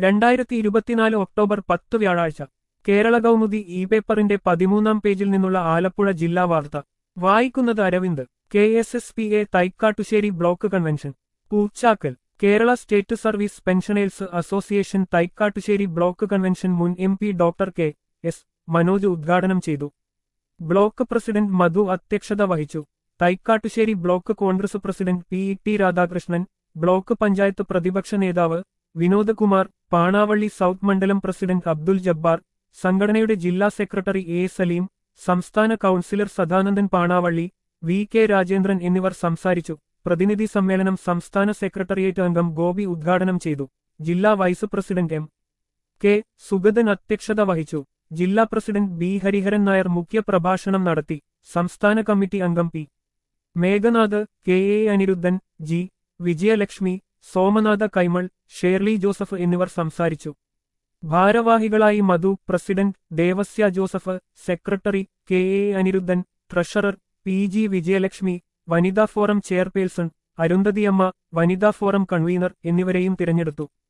രണ്ടായിരത്തി ഇരുപത്തിനാല് ഒക്ടോബർ പത്ത് വ്യാഴാഴ്ച കേരള കൗമുദി ഇ പേപ്പറിന്റെ പതിമൂന്നാം പേജിൽ നിന്നുള്ള ആലപ്പുഴ ജില്ലാ വാർത്ത വായിക്കുന്നത് Aravind K S S P A Thaikkattussery block convention Poochakkal Kerala State Service Pensioners Association Thaikkattussery block convention മുൻ M P doctor K S Manoj ഉദ്ഘാടനം ചെയ്തു ബ്ലോക്ക് പ്രസിഡന്റ് മധു അധ്യക്ഷത വഹിച്ചു Thaikkattussery block Congress president P E T Radhakrishnan block panchayat പ്രതിപക്ഷ നേതാവ് വിനോദ് കുമാർ പാണാവള്ളി സൗത്ത് മണ്ഡലം പ്രസിഡന്റ് അബ്ദുൽ ജബ്ബാർ സംഘടനയുടെ ജില്ലാ സെക്രട്ടറി എ സലീം സംസ്ഥാന councillor Sadanandan Panavally V K Rajendran എന്നിവർ സംസാരിച്ചു പ്രതിനിധി സമ്മേളനം സംസ്ഥാന സെക്രട്ടേറിയറ്റ് അംഗം ഗോപി ഉദ്ഘാടനം ചെയ്തു ജില്ലാ vice president M K Sugathan അധ്യക്ഷത വഹിച്ചു ജില്ലാ പ്രസിഡന്റ് ബി ഹരിഹരൻ നായർ മുഖ്യപ്രഭാഷണം നടത്തി സംസ്ഥാന കമ്മിറ്റി അംഗം P Meghanath K A Anirudhan G Vijayalakshmi Somanatha Kaimal Shirley Joseph എന്നിവർ സംസാരിച്ചു ഭാരവാഹികളായി Madhu president Devasya Joseph secretary K A Anirudhan treasurer P G Vijayalakshmi വനിതാ ഫോറം ചെയർപേഴ്സൺ അരുന്ധതിയമ്മ വനിതാ ഫോറം കൺവീനർ എന്നിവരെയും തിരഞ്ഞെടുത്തു